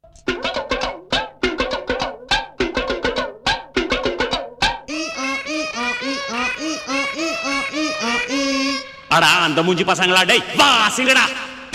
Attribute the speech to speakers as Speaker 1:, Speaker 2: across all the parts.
Speaker 1: அடா அந்த மூஞ்சி பசங்களா டேய் வா சிங்கடா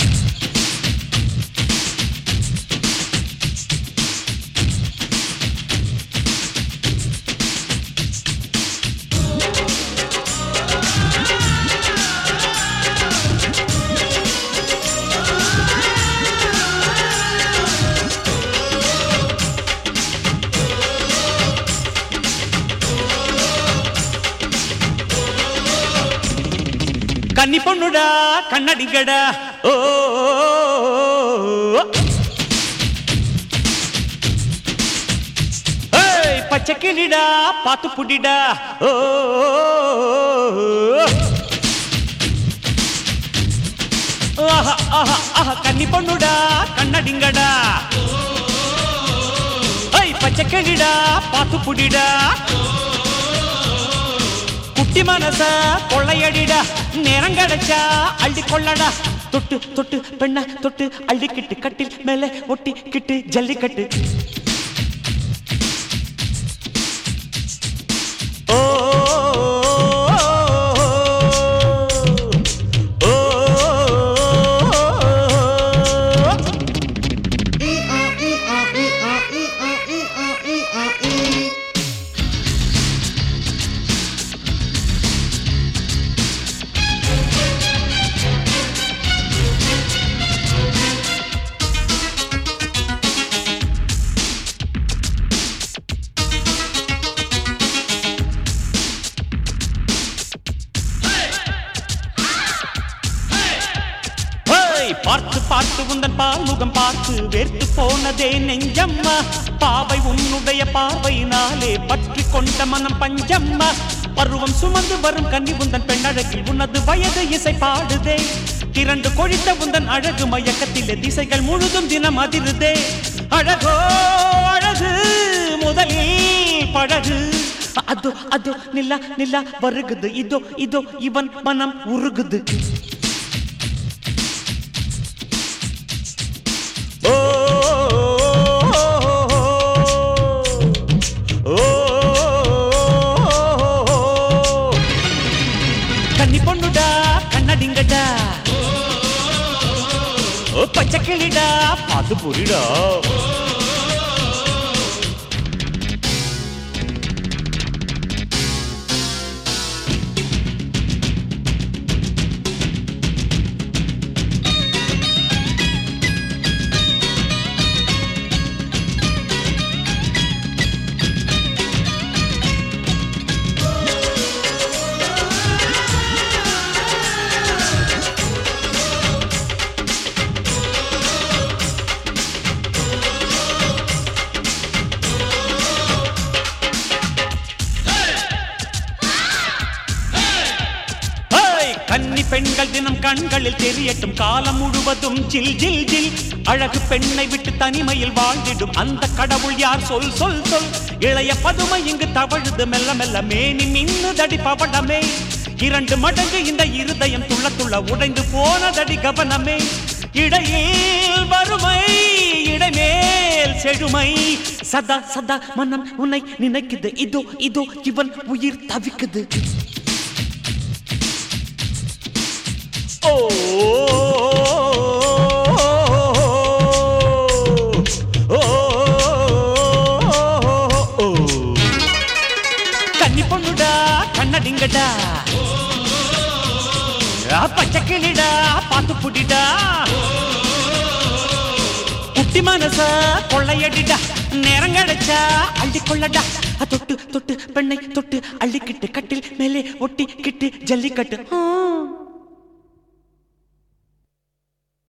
Speaker 1: கன்னி பொண்ணுடா கண்ணடிங்கடா ஓ ஏய், பச்சை கிளிடா பாத்து புடிடா ஓ ஆஹா ஆஹா ஆஹா கன்னி பொண்ணுடா கண்ணடிங்கடா ஏய் பச்சை கிளிடா பாத்து புடிடா குட்டி மனச கொள்ளையடிடா நேரம் கிடைச்சா அள்ளி கொள்ளடா தொட்டு தொட்டு பெண்ண தொட்டு அள்ளிக்கிட்டு கட்டில் மேலே ஒட்டிக்கிட்டு ஜல்லிக்கட்டு ஓ ஓ, ஓ ஹேய், பார்த்து பார்த்து உந்தன் பால்முகம் பார்த்து வேர்த்து போனதே நெஞ்சம்மா பாவை உன்னுடைய பார்வையினாலே பற்றி கொண்ட மனம் பஞ்சம்மா பருவம் சுமந்து வரும் கன்னி உந்தன் பெண்ணழகில் உனது வயது இசை பாடுதே திரண்டு கொழித்த உந்தன் அழகு மயக்கத்திலே திசைகள் முழுதும் தினம் அதிருதே அழகோ அழகு முதலில் பழகு அதோ அதோ நில்லா நில்லா வருகுது இதோ இதோ இவன் மனம் உருகுது ஓ ஓ கன்னி பொண்ணுடா கண்ணடிங்கடா ஓ பச்சை கிளிடா பாத்து புரிடா ஹேய்! கன்னி பெண்கள் தினம் கண்களில் தெரியட்டும் காலம் முழுவதும் ஜில் ஜில் ஜில் அழகு பெண்ணை விட்டு தனிமையில் வாழ்ந்திடும் அந்த கடவுள் யார் சொல் சொல் சொல் இளைய பதுமை இங்கு தவழுது மெல்ல மெல்ல மேனி மின்னுதடி பவடமே இரண்டு மடங்கு இந்த இருதயம் துள்ள துள்ள உடைந்து போனதடி கவனமே இடையில் வறுமை இடைமேல் செழுமை சதா சதா மனம் உன்னை நினைக்குது இதோ இதோ இவன் உயிர் தவிக்குது ஓ ஓ கன்னி பொண்ணுடா கண்ணடிங்கடா பச்சை கிளிடா பாத்து புடிடா குட்டி மனச கொள்ளையடிடா நேரம் கிடைச்சா அள்ளி கொள்ளடா தொட்டு தொட்டு பெண்ணை தொட்டு அள்ளிக்கிட்டு கட்டில் மேலே ஒட்டிக்கிட்டு ஜல்லிக்கட்டு ஆ